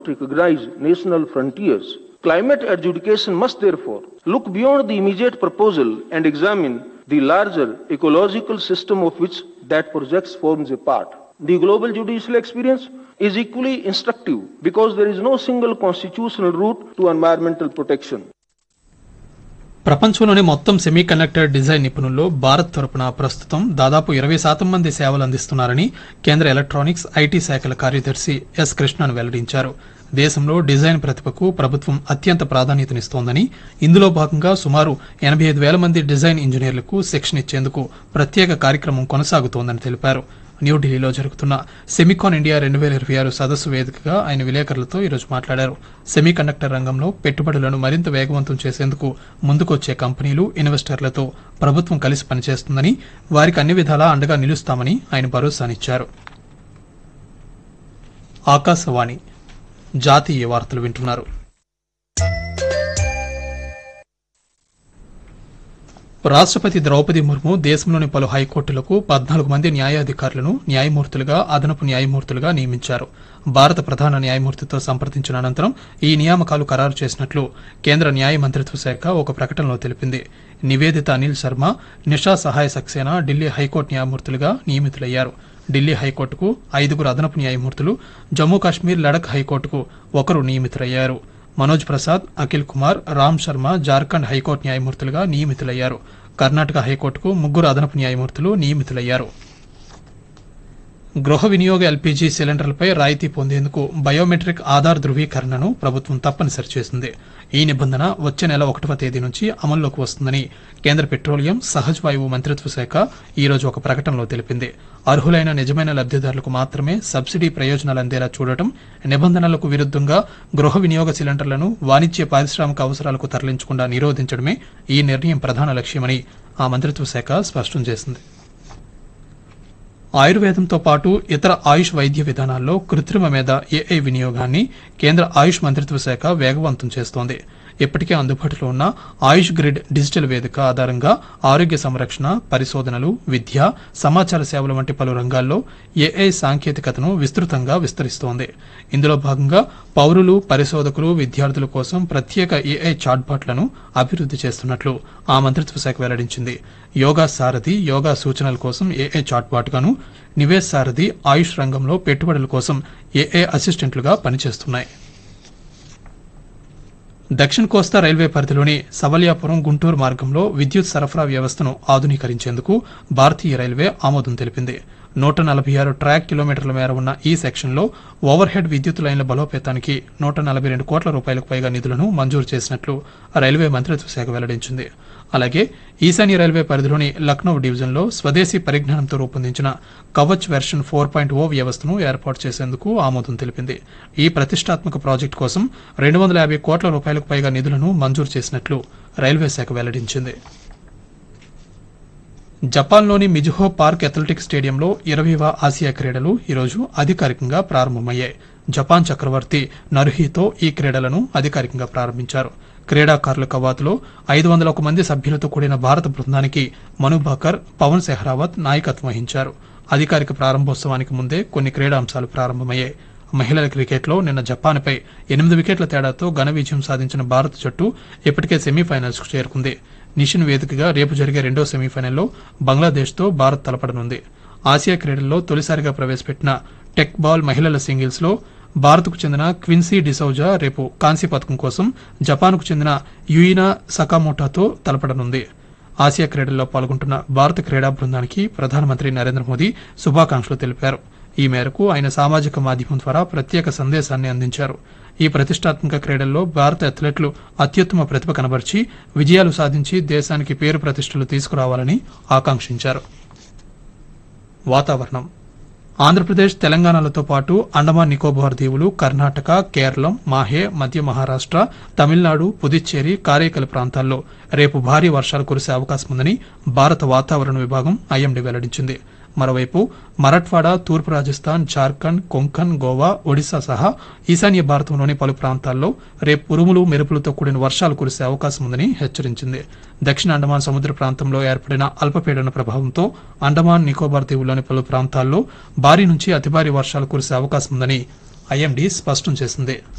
recognize national frontiers. Climate adjudication must therefore look beyond the immediate proposal and examine the larger ecological system of which that project forms a part. The global judicial experience is equally instructive because there is no single constitutional route to environmental protection. ప్రపంచంలోని మొత్తం semiconductor design నిపుణుల్లో భారత్ తరపున ప్రస్తుతం దాదాపు ఇరవై శాతం మంది సేవలు అందిస్తున్నారని కేంద్ర ఎలక్ట్రానిక్స్ ఐటీ శాఖల కార్యదర్శి ఎస్ కృష్ణన్ వెల్లడించారు దేశంలో డిజైన్ ప్రతిభకు ప్రభుత్వం అత్యంత ప్రాధాన్యతనిస్తోందని ఇందులో భాగంగా సుమారు ఎనభై ఐదు వేల మంది డిజైన్ ఇంజనీర్లకు శిక్షణ ఇచ్చేందుకు ప్రత్యేక కార్యక్రమం కొనసాగుతోందని తెలిపారు న్యూఢిల్లీలో జరుగుతున్న సెమికాన్ ఇండియా రెండు వేల ఇరవై ఆరు సదస్సు వేదికగా ఆయన విలేకరులతో ఈరోజు మాట్లాడారు సెమీ కండక్టర్ రంగంలో పెట్టుబడులను మరింత వేగవంతం చేసేందుకు ముందుకొచ్చే కంపెనీలు ఇన్వెస్టర్లతో ప్రభుత్వం కలిసి పనిచేస్తుందని వారికి అన్ని విధాలా అండగా నిలుస్తామని ఆయన భరోసానిచ్చారు ఆకాశవాణి జాతీయ వార్తలు వింటున్నారు రాష్ట్రపతి ద్రౌపది ముర్ము దేశంలోని పలు హైకోర్టులకు పద్నాలుగు మంది న్యాయాధికారులను న్యాయమూర్తులుగా అదనపు న్యాయమూర్తులుగా నియమించారు భారత ప్రధాన న్యాయమూర్తితో సంప్రదించిన అనంతరం ఈ నియామకాలు ఖరారు చేసినట్లు కేంద్ర న్యాయ మంత్రిత్వ శాఖ ఒక ప్రకటనలో తెలిపింది నివేదిత అనిల్ శర్మ నిషా సహాయ సక్సేనా ఢిల్లీ హైకోర్టు న్యాయమూర్తులుగా నియమితులయ్యారు ఢిల్లీ హైకోర్టుకు ఐదుగురు అదనపు న్యాయమూర్తులు జమ్మూ కాశ్మీర్ లడక్ హైకోర్టుకు ఒకరు నియమితులయ్యారు మనోజ్ ప్రసాద్ అఖిల్ కుమార్ రామ్ శర్మ జార్ఖండ్ హైకోర్టు న్యాయమూర్తులుగా నియమితులయ్యారు కర్ణాటక హైకోర్టుకు ముగ్గురు అదనపు న్యాయమూర్తులు నియమితులయ్యారు గృహ వినియోగ ఎల్పీజీ సిలిండర్లపై రాయితీ పొందేందుకు బయోమెట్రిక్ ఆధార్ ధృవీకరణను ప్రభుత్వం తప్పనిసరి చేసింది ఈ నిబంధన వచ్చే నెల ఒకటవ తేదీ నుంచి అమల్లోకి వస్తుందని కేంద్ర పెట్రోలియం సహజ వాయువు మంత్రిత్వ శాఖ ఈ రోజు ఒక ప్రకటనలో తెలిపింది అర్హులైన నిజమైన లబ్దిదారులకు మాత్రమే సబ్సిడీ ప్రయోజనాలు అందేలా చూడటం నిబంధనలకు విరుద్ధంగా గృహ వినియోగ సిలిండర్లను వాణిజ్య పారిశ్రామిక అవసరాలకు తరలించకుండా నిరోధించడమే ఈ నిర్ణయం ప్రధాన లక్ష్యమని ఆ మంత్రిత్వ శాఖ స్పష్టం చేసింది ఆయుర్వేదంతో పాటు ఇతర ఆయుష్ వైద్య విధానాల్లో కృత్రిమ మీద ఏఐ వినియోగాన్ని కేంద్ర ఆయుష్ మంత్రిత్వ శాఖ వేగవంతం చేస్తోంది ఇప్పటికే అందుబాటులో ఉన్న ఆయుష్ గ్రిడ్ డిజిటల్ వేదిక ఆధారంగా ఆరోగ్య సంరక్షణ పరిశోధనలు విద్య సమాచార సేవలు వంటి పలు రంగాల్లో ఏఐ సాంకేతికతను విస్తృతంగా విస్తరిస్తోంది ఇందులో భాగంగా పౌరులు పరిశోధకులు విద్యార్థుల కోసం ప్రత్యేక ఏఐ చాట్బాట్లను అభివృద్ధి చేస్తున్నట్లు ఆ మంత్రిత్వ శాఖ వెల్లడించింది యోగా సారథి యోగా సూచనల కోసం ఏఐ చాట్బాట్ గాను నివేశ్ సారథి ఆయుష్ రంగంలో పెట్టుబడుల కోసం ఏఐ అసిస్టెంట్లుగా పనిచేస్తున్నాయి దక్షిణ కోస్తా రైల్వే పరిధిలోని సవల్యాపురం గుంటూరు మార్గంలో విద్యుత్ సరఫరా వ్యవస్థను ఆధునీకరించేందుకు భారతీయ రైల్వే ఆమోదం తెలిపింది నూట నలభై ఆరు ట్రాక్ కిలోమీటర్ల మేర ఉన్న ఈ సెక్షన్లో ఓవర్ హెడ్ విద్యుత్ లైన్ల బలోపేతానికి నూట నలభై రెండు కోట్ల రూపాయలకు పైగా నిధులను మంజూరు చేసినట్లు రైల్వే మంత్రిత్వ శాఖ వెల్లడించింది అలాగే ఈశాన్య రైల్వే పరిధిలోని లక్నో డివిజన్లో స్వదేశీ పరిజ్ఞానంతో రూపొందించిన Kavach version four point oh వ్యవస్థను ఏర్పాటు చేసేందుకు ఆమోదం తెలిపింది ఈ ప్రతిష్టాత్మక ప్రాజెక్టు కోసం రెండు వందల యాభై కోట్ల రూపాయలకు పైగా నిధులను మంజూరు చేసినట్లు రైల్వే శాఖ వెల్లడించింది జపాన్లోని మిజుహో పార్క్ అథ్లెటిక్స్ స్టేడియంలో ఇరవైవ ఆసియా క్రీడలు ఈరోజు అధికారికంగా ప్రారంభమయ్యాయి జపాన్ చక్రవర్తి నరుహితో ఈ క్రీడలను అధికారికంగా ప్రారంభించారు క్రీడాకారుల కవాతులో ఐదు వందల ఒక మంది సభ్యులతో కూడిన భారత బృందానికి మనుబాకర్ పవన్ సెహ్రావత్ నాయకత్వం వహించారు అధికారిక ప్రారంభోత్సవానికి ముందే కొన్ని క్రీడాంశాలు ప్రారంభమయ్యాయి మహిళల క్రికెట్లో నిన్న జపాన్పై ఎనిమిది వికెట్ల తేడాతో ఘన విజయం సాధించిన భారత జట్టు ఇప్పటికే సెమీఫైనల్స్ కు చేరుకుంది నిషన్ వేదికగా రేపు జరిగే రెండో సెమీఫైనల్లో బంగ్లాదేశ్తో భారత్ తలపడనుంది ఆసియా క్రీడల్లో తొలిసారిగా ప్రవేశపెట్టిన టెక్ బాల్ మహిళల సింగిల్స్ లో భారత్కు చెందిన క్విన్సీ డిసౌజా రేపు కాంస్య పథకం కోసం జపాన్కు చెందిన యుయినా సకామోటాతో తలపడనుంది ఆసియా క్రీడల్లో పాల్గొంటున్న భారత క్రీడా బృందానికి ప్రధానమంత్రి నరేంద్ర మోదీ శుభాకాంక్షలు తెలిపారు ఈ మేరకు ఆయన సామాజిక మాధ్యమం ద్వారా ప్రత్యేక సందేశాన్ని అందించారు ఈ ప్రతిష్టాత్మక క్రీడల్లో భారత అథ్లెట్లు అత్యుత్తమ ప్రతిభ కనబర్చి విజయాలు సాధించి దేశానికి పేరు ప్రతిష్టలు తీసుకురావాలని ఆకాంక్షించారు వాతావరణం ఆంధ్రప్రదేశ్ తెలంగాణలతో పాటు అండమాన్ నికోబార్ దీవులు కర్ణాటక కేరళం మాహే మధ్య మహారాష్ట్ర తమిళనాడు పుదుచ్చేరి కారైకల్ ప్రాంతాల్లో రేపు భారీ వర్షాలు కురిసే అవకాశం ఉందని భారత వాతావరణ విభాగం ఐఎండీ వెల్లడించింది మరోవైపు మరఠ్వాడా తూర్పు రాజస్థాన్ జార్ఖండ్ కొంకన్ గోవా ఒడిశా సహా ఈశాన్య భారతంలోని పలు ప్రాంతాల్లో రేపు ఉరుములు మెరుపులతో కూడిన వర్షాలు కురిసే అవకాశం ఉందని హెచ్చరించింది దక్షిణ అండమాన్ సముద్ర ప్రాంతంలో ఏర్పడిన అల్పపీడన ప్రభావంతో అండమాన్ నికోబార్ దీవుల్లోని పలు ప్రాంతాల్లో భారీ నుంచి అతి భారీ వర్షాలు కురిసే అవకాశం ఉందని ఐఎండీ స్పష్టం చేసింది